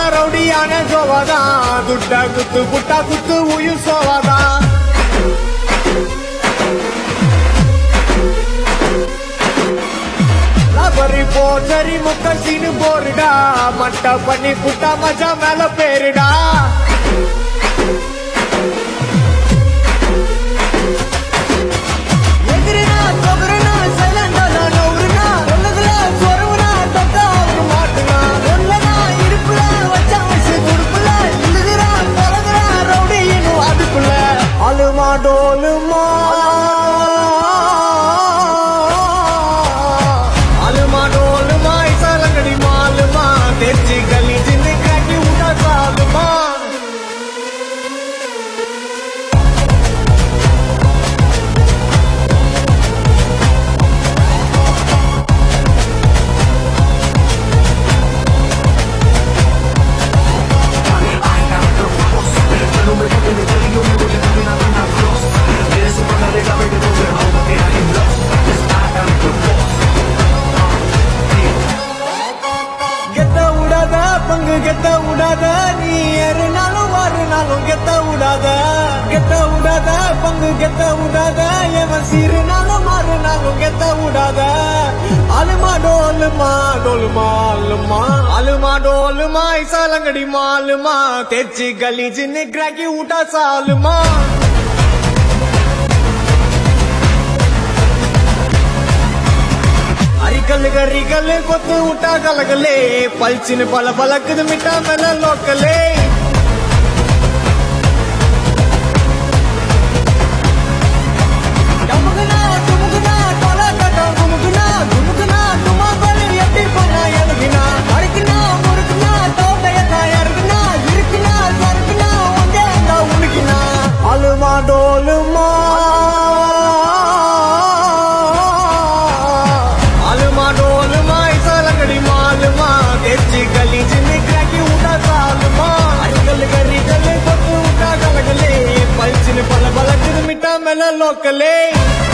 ರೌಡಿಯಾನ ಜೋವಾದ ದುಡ್ಡ ಗುತ್ತು ಪುಟ್ಟ ಕುತ್ತು ಉಯಿಸೋವಾದ லபரி போச்சரி முக்க சீனு போருடா மட்ட பண்ணி புட்டா மஜா மேல பேருடா எதிரினா தொகுருனா சைலண்டா நவுருனா ஒல்லுதுல சொருவுனா தொட்டா அவரு மாட்டுனா ஒல்லனா இடுப்புல வச்சா வச்சு துடுப்புல இழுதுரா பழகுறா ரவுடி இன்னும் அதுக்குள்ள அலுமா டோலுமா அலுமா டோலுமா இசாலங்கடி மாலுமா தெரிச்சு கலி சின்ன காட்டி விட்டா சாலுமா கெத்த விடாத பங்கு கெத்த விடாத நீ ஏறுனாலும் மாறுனாலும் கெத்த விடாத கெத்த விடாத பங்கு கெத்த விடாத எவன் சீருனாலும் மாறுனாலும் கெத்த விடாத அலுமா டோலுமா டோலுமா அலுமா அலுமா டோலுமா இசாலங்கடி மாலுமா தெச்சி கலி சின்ன கிராக்கி விட்டா சாலுமா அரிக்கல்லு கரிக்கல்லு கொத்து விட்டா கலகலே பல்ச்சின்னு பல பலக்குது மிட்டா மேல லோக்கலே டமுகுனா, டுமுகுனா, தொல கட்டம் குமுகுனா, குமுகுனா, டுமாங்கோலு எப்படி பண்ணா எழுதினா? அறுக்குனா, முறுக்குனா, தோட்டையத்தா இறக்குனா, இருக்குனா, சறுக்குனா, ஒந்தே அங்க உனக்கினா. அலுமா டோலுமா அலுமா டோலுமா இசாலங்கடி மாலுமா தெச்சி கலி சின்ன கிராக்கி விட்டா சாலுமா அரிக்கல்லு கரிக்கல்லு கொத்து விட்டா கலகலே பல்ச்சின்னு பல பலக்குது மிட்டா மேல லோக்கலே